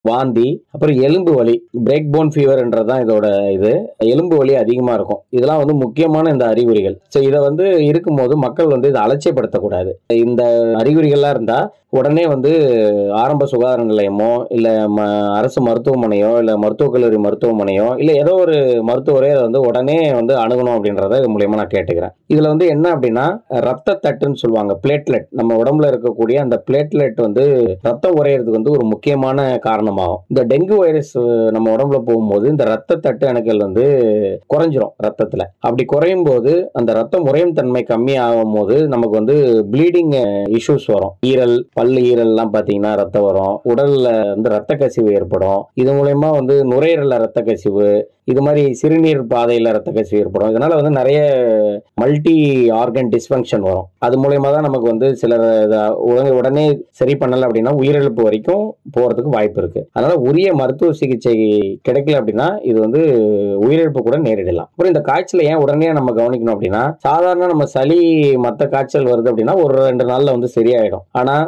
வாந்தி அப்புறம் எலும்பு வலி பிரேக் போன் ஃபீவர்ன்றதுதான் இதோட இது எலும்பு வலி அதிகமா இருக்கும் இதெல்லாம் வந்து முக்கியமான இந்த அறிகுறிகள் ஸோ இதை வந்து இருக்கும்போது மக்கள் வந்து இதை அலட்சியப்படுத்தக்கூடாது இந்த அறிகுறிகள்லாம் இருந்தா உடனே வந்து ஆரம்ப சுகாதார நிலையமோ இல்ல ம அரசு மருத்துவமனையோ இல்ல மருத்துவக் கல்லூரி மருத்துவமனையோ இல்ல ஏதோ ஒரு மருத்துவரே அதை வந்து உடனே வந்து அணுகணும் அப்படின்றத இது மூலியமா நான் கேட்டுக்கிறேன் இதுல வந்து என்ன அப்படின்னா ரத்த தட்டுன்னு சொல்லுவாங்க பிளேட்லெட் நம்ம உடம்புல இருக்கக்கூடிய அந்த பிளேட்லெட் வந்து ரத்தம் உறையிறதுக்கு வந்து ஒரு முக்கியமான காரணமாகும் இந்த டெங்கு வைரஸ் நம்ம உடம்புல போகும்போது இந்த ரத்த தட்டு அணுக்கள் வந்து குறைஞ்சிரும் ரத்தத்துல அப்படி குறையும் போது அந்த ரத்தம் உறையும் தன்மை கம்மி ஆகும் போது நமக்கு வந்து ப்ளீடிங் இஷ்யூஸ் வரும் ஈரல் பல்லு ஈரல்லாம் பாத்தீங்கன்னா ரத்தம் வரும் உடல்ல வந்து ரத்த கசிவு ஏற்படும் இது மூலயமா வந்து நுரையீரல்ல ரத்த கசிவு இது மாதிரி சிறுநீர் பாதையில ரத்த கசிவு ஏற்படும் இதனால வந்து நிறைய மல்டி ஆர்கன் டிஸ்ஃபங்க்ஷன் வரும் அது மூலயமா தான் நமக்கு வந்து சிலர் இத உடனே உடனே சரி பண்ணல அப்படின்னா உயிரிழப்பு வரைக்கும் போறதுக்கு வாய்ப்பு இருக்கு அதனால உரிய மருத்துவ சிகிச்சை கிடைக்கல அப்படின்னா இது வந்து உயிரிழப்பு கூட நேரிடலாம் அப்புறம் இந்த காய்ச்சலை ஏன் உடனே நம்ம கவனிக்கணும் அப்படின்னா சாதாரண நம்ம சளி மத்த காய்ச்சல் வருது அப்படின்னா ஒரு ரெண்டு நாள்ல வந்து சரியாயிடும் ஆனா